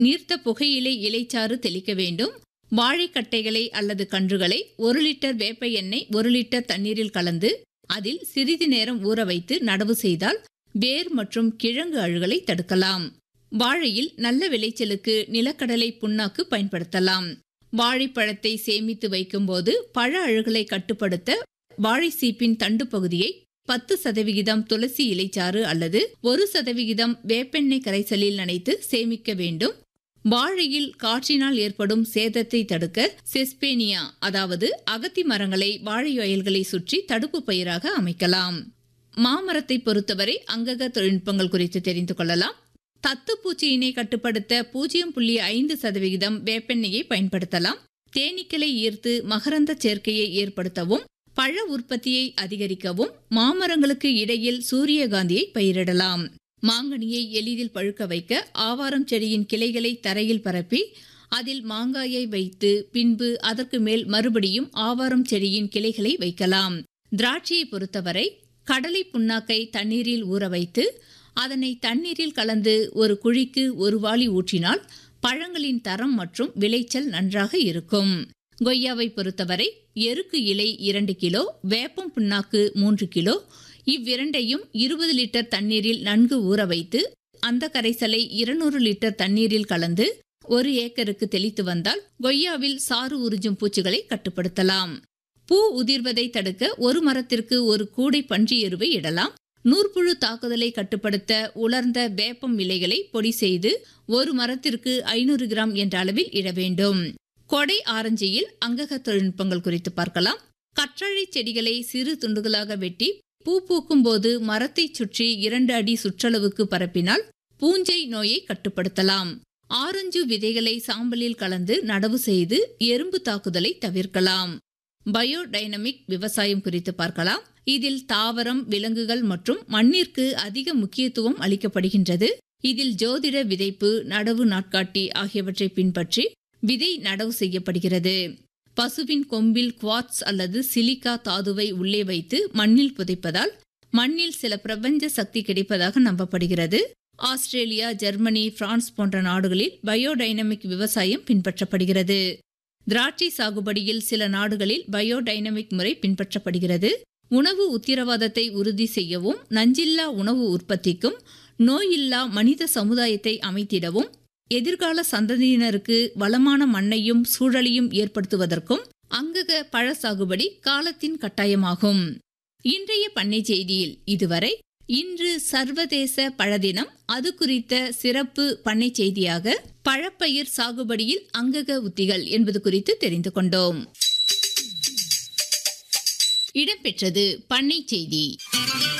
நீர்த்த புகையிலை இலைச்சாறு தெளிக்க வேண்டும் வாழைக்கட்டைகளை அல்லது கன்றுகளை ஒரு லிட்டர் வேப்ப எண்ணெய் ஒரு லிட்டர் தண்ணீரில் கலந்து அதில் சிறிது நேரம் ஊற வைத்து நடவு செய்தால் வேர் மற்றும் கிழங்கு அழுகலை தடுக்கலாம் வாழையில் நல்ல விளைச்சலுக்கு நிலக்கடலை புண்ணாக்கு பயன்படுத்தலாம் வாழைப்பழத்தை சேமித்து வைக்கும்போது பழ அழுகலை கட்டுப்படுத்த வாழை சீப்பின் தண்டு பகுதியை பத்து சதவிகிதம் துளசி இலைச்சாறு அல்லது ஒரு சதவிகிதம் வேப்பெண்ணெய் கரைசலில் நனைத்து சேமிக்க வேண்டும் வாழையில் காற்றினால் ஏற்படும் சேதத்தை தடுக்க செஸ்பேனியா அதாவது அகத்தி மரங்களை வாழை வயல்களை சுற்றி தடுப்பு பயிராக அமைக்கலாம் மாமரத்தை பொறுத்தவரை அங்கக தொழில்நுட்பங்கள் குறித்து தெரிந்து கொள்ளலாம் தத்துப்பூச்சியினை கட்டுப்படுத்த பூஜ்ஜியம் புள்ளி ஐந்து சதவிகிதம் வேப்பெண்ணெயை பயன்படுத்தலாம் தேனீக்களை ஈர்த்து மகரந்த சேர்க்கையை ஏற்படுத்தவும் பழ உற்பத்தியை அதிகரிக்கவும் மாமரங்களுக்கு இடையில் சூரியகாந்தியை பயிரிடலாம் மாங்கனியை எளிதில் பழுக்க வைக்க ஆவாரம் செடியின் கிளைகளை தரையில் பரப்பி அதில் மாங்காயை வைத்து பின்பு அதற்கு மேல் மறுபடியும் ஆவாரம் செடியின் கிளைகளை வைக்கலாம் திராட்சையை பொறுத்தவரை கடலை புண்ணாக்கை தண்ணீரில் ஊற வைத்து அதனை தண்ணீரில் கலந்து ஒரு குழிக்கு ஒரு வாளி ஊற்றினால் பழங்களின் தரம் மற்றும் விளைச்சல் நன்றாக இருக்கும் கொய்யாவை பொறுத்தவரை எருக்கு இலை இரண்டு கிலோ வேப்பம் புண்ணாக்கு மூன்று கிலோ இவ்விரண்டையும் இருபது லிட்டர் தண்ணீரில் நன்கு ஊற வைத்து அந்த கரைசலை இருநூறு லிட்டர் தண்ணீரில் கலந்து ஒரு ஏக்கருக்கு தெளித்து வந்தால் கொய்யாவில் சாறு உறிஞ்சும் பூச்சிகளை கட்டுப்படுத்தலாம் பூ உதிர்வதை தடுக்க ஒரு மரத்திற்கு ஒரு கூடை பன்றி எருவை இடலாம் நூற்புழு தாக்குதலை கட்டுப்படுத்த உலர்ந்த வேப்பம் இலைகளை பொடி செய்து ஒரு மரத்திற்கு ஐநூறு கிராம் என்ற அளவில் இட வேண்டும் கொடை ஆரஞ்சியில் அங்கக தொழில்நுட்பங்கள் குறித்து பார்க்கலாம் கற்றழை செடிகளை சிறு துண்டுகளாக வெட்டி பூ பூக்கும் போது மரத்தை சுற்றி இரண்டு அடி சுற்றளவுக்கு பரப்பினால் பூஞ்சை நோயை கட்டுப்படுத்தலாம் ஆரஞ்சு விதைகளை சாம்பலில் கலந்து நடவு செய்து எறும்பு தாக்குதலை தவிர்க்கலாம் பயோடைனமிக் விவசாயம் குறித்து பார்க்கலாம் இதில் தாவரம் விலங்குகள் மற்றும் மண்ணிற்கு அதிக முக்கியத்துவம் அளிக்கப்படுகின்றது இதில் ஜோதிட விதைப்பு நடவு நாட்காட்டி ஆகியவற்றை பின்பற்றி விதை நடவு செய்யப்படுகிறது பசுவின் கொம்பில் குவாட்ஸ் அல்லது சிலிக்கா தாதுவை உள்ளே வைத்து மண்ணில் புதைப்பதால் மண்ணில் சில பிரபஞ்ச சக்தி கிடைப்பதாக நம்பப்படுகிறது ஆஸ்திரேலியா ஜெர்மனி பிரான்ஸ் போன்ற நாடுகளில் பயோடைனமிக் விவசாயம் பின்பற்றப்படுகிறது திராட்சை சாகுபடியில் சில நாடுகளில் பயோடைனமிக் முறை பின்பற்றப்படுகிறது உணவு உத்திரவாதத்தை உறுதி செய்யவும் நஞ்சில்லா உணவு உற்பத்திக்கும் நோயில்லா மனித சமுதாயத்தை அமைத்திடவும் எதிர்கால சந்ததியினருக்கு வளமான மண்ணையும் சூழலையும் ஏற்படுத்துவதற்கும் அங்கக பழ சாகுபடி காலத்தின் கட்டாயமாகும் இன்றைய பண்ணை செய்தியில் இதுவரை இன்று சர்வதேச பழதினம் அது குறித்த சிறப்பு பண்ணை செய்தியாக பழப்பயிர் சாகுபடியில் அங்கக உத்திகள் என்பது குறித்து தெரிந்து கொண்டோம் இடம்பெற்றது பண்ணை செய்தி